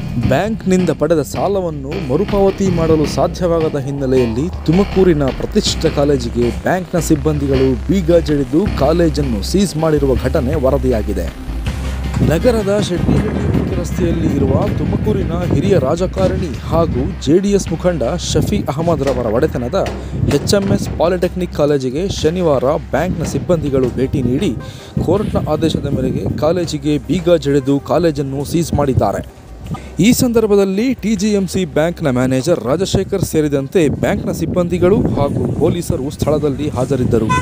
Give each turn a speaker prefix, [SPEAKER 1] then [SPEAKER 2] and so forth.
[SPEAKER 1] ಬ್ಯಾಂಕ್ನಿಂದ ಪಡೆದ ಸಾಲವನ್ನು ಮರುಪಾವತಿ ಮಾಡಲು ಸಾಧ್ಯವಾಗದ ಹಿನ್ನೆಲೆಯಲ್ಲಿ ತುಮಕೂರಿನ ಪ್ರತಿಷ್ಠಿತ ಕಾಲೇಜಿಗೆ ಬ್ಯಾಂಕ್ನ ಸಿಬ್ಬಂದಿಗಳು ಬೀಗ ಜಡಿದು ಕಾಲೇಜನ್ನು ಸೀಸ್ ಮಾಡಿರುವ ಘಟನೆ ವರದಿಯಾಗಿದೆ ನಗರದ ಶೆಟ್ಟಿಹಳ್ಳಿ ಮುಖ್ಯ ರಸ್ತೆಯಲ್ಲಿ ಇರುವ ತುಮಕೂರಿನ ಹಿರಿಯ ರಾಜಕಾರಣಿ ಹಾಗೂ ಜೆಡಿಎಸ್ ಮುಖಂಡ ಶಫಿ ಅಹಮದ್ ರವರ ಒಡೆತನದ ಎಚ್ಎಂಎಸ್ ಪಾಲಿಟೆಕ್ನಿಕ್ ಕಾಲೇಜಿಗೆ ಶನಿವಾರ ಬ್ಯಾಂಕ್ನ ಸಿಬ್ಬಂದಿಗಳು ಭೇಟಿ ನೀಡಿ ಕೋರ್ಟ್ನ ಆದೇಶದ ಮೇರೆಗೆ ಕಾಲೇಜಿಗೆ ಬೀಗ ಜಡಿದು ಕಾಲೇಜನ್ನು ಸೀಸ್ ಮಾಡಿದ್ದಾರೆ ಈ ಸಂದರ್ಭದಲ್ಲಿ ಟಿಜಿಎಂಸಿ ಬ್ಯಾಂಕ್ನ ಮ್ಯಾನೇಜರ್ ರಾಜಶೇಖರ್ ಸೇರಿದಂತೆ ಬ್ಯಾಂಕ್ನ ಸಿಬ್ಬಂದಿಗಳು ಹಾಗೂ ಪೊಲೀಸರು ಸ್ಥಳದಲ್ಲಿ ಹಾಜರಿದ್ದರು